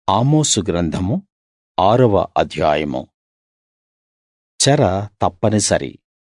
ఆమోసు గ్రంథము ఆరవ అధ్యాయము చెర తప్పనిసరి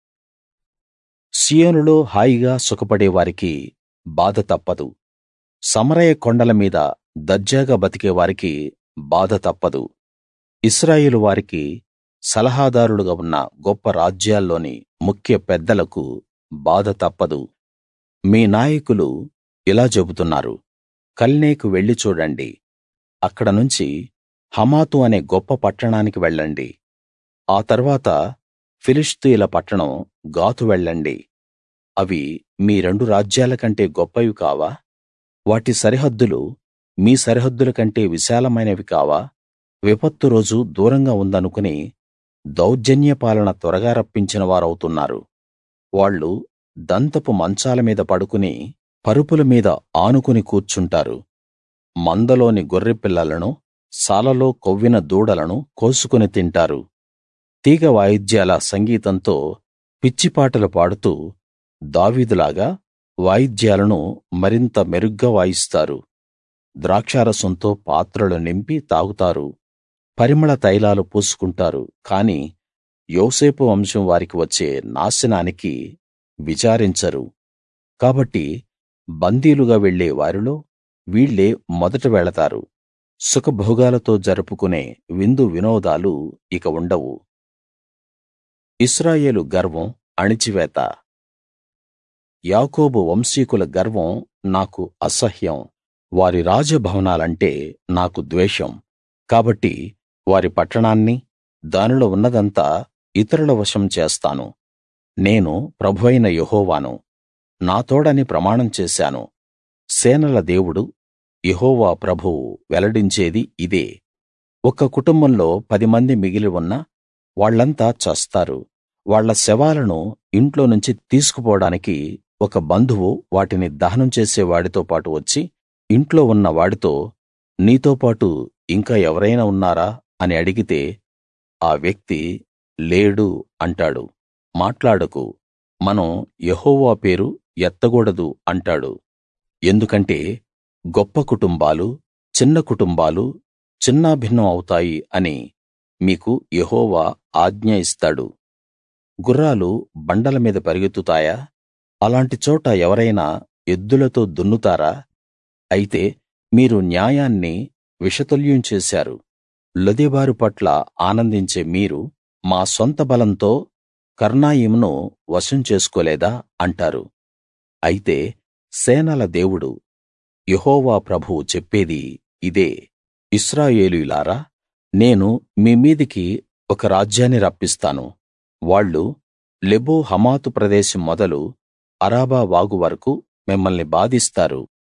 సీయోనులో హాయిగా సుఖపడే వారికి బాధ తప్పదు సమరయ కొండల మీద దర్జాగా బతికే వారికి బాధ తప్పదు ఇశ్రాయేలు వారికి సలహాదారులుగా ఉన్న గొప్ప రాజ్యాల్లోని ముఖ్య పెద్దలకు బాధ తప్పదు మీ నాయకులు ఇలా చెబుతున్నారు కల్నేకు వెళ్లి చూడండి అక్కడ నుంచి హమాతు అనే గొప్ప పట్టణానికి వెళ్ళండి ఆ తర్వాత ఫిలిష్తీయుల పట్టణం గాతు వెళ్ళండి అవి మీ రెండు రాజ్యాల కంటే గొప్పవి కావా వాటి సరిహద్దులు మీ సరిహద్దుల కంటే విశాలమైనవి కావా విపత్తు రోజు దూరంగా ఉందనుకుని దౌర్జన్య పాలన త్వరగా రప్పించిన వారవుతున్నారు వాళ్ళు దంతపు మంచాల మీద పడుకుని పరుపుల మీద ఆనుకుని కూర్చుంటారు మందలోని గొర్రెపిల్లలను సాలలో కొవ్విన దూడలను కోసుకుని తింటారు తీగ వాయిద్యాల సంగీతంతో పిచ్చిపాటలు పాడుతూ దావీదులాగా వాయిద్యాలను మరింత మెరుగ్గా వాయిస్తారు ద్రాక్షారసంతో పాత్రలు నింపి తాగుతారు పరిమళ తైలాలు పూసుకుంటారు కాని యోసేపు వంశం వారికి వచ్చే నాశనానికి విచారించరు కాబట్టి బందీలుగా వెళ్ళే వారిలో వీళ్ళే మొదట వెళతారు సుఖభోగాలతో జరుపుకునే విందు వినోదాలు ఇక ఉండవు ఇశ్రాయేలు గర్వం అణిచివేత యాకోబు వంశీకుల గర్వం నాకు అసహ్యం వారి రాజభవనాలంటే నాకు ద్వేషం కాబట్టి వారి పట్టణాన్ని దానిలో ఉన్నదంతా ఇతరుల వశం చేస్తాను నేను ప్రభువైన యెహోవాను నా తోడని ప్రమాణం చేశాను సేనల దేవుడు యెహోవా ప్రభువు వెల్లడించేది ఇదే ఒక కుటుంబంలో పదిమంది మిగిలి ఉన్నా వాళ్ళంతా చస్తారు వాళ్ళ శవాలను ఇంట్లో నుంచి తీసుకుపోవడానికి ఒక బంధువు వాటిని దహనం చేసే వాడితో పాటు వచ్చి ఇంట్లో ఉన్న వాడితో నీతో పాటు ఇంకా ఎవరైనా ఉన్నారా అని అడిగితే ఆ వ్యక్తి లేడు అంటాడు మాట్లాడకు మనం యెహోవా పేరు ఎత్తకూడదు అంటాడు ఎందుకంటే గొప్ప కుటుంబాలు చిన్న కుటుంబాలు చిన్నాభిన్నం అవుతాయి అని మీకు యెహోవా ఆజ్ఞ ఇస్తాడు గుర్రాలు బండల మీద పరిగెత్తుతాయా అలాంటి చోట ఎవరైనా ఎద్దులతో దున్నుతారా అయితే మీరు న్యాయాన్ని విషతుల్యం చేశారు లొదెబారు పట్ల ఆనందించే మీరు మా సొంత బలంతో కర్నాయిమును వశం చేసుకోలేదా అంటారు అయితే సేనల దేవుడు యెహోవా ప్రభువు చెప్పేది ఇదే ఇశ్రాయేలీయులారా నేను మీ మీదికి ఒక రాజ్యాన్ని రప్పిస్తాను వాళ్ళు లెబో హమాతు ప్రదేశం మొదలు అరాబా వాగు వరకూ మిమ్మల్ని బాధిస్తారు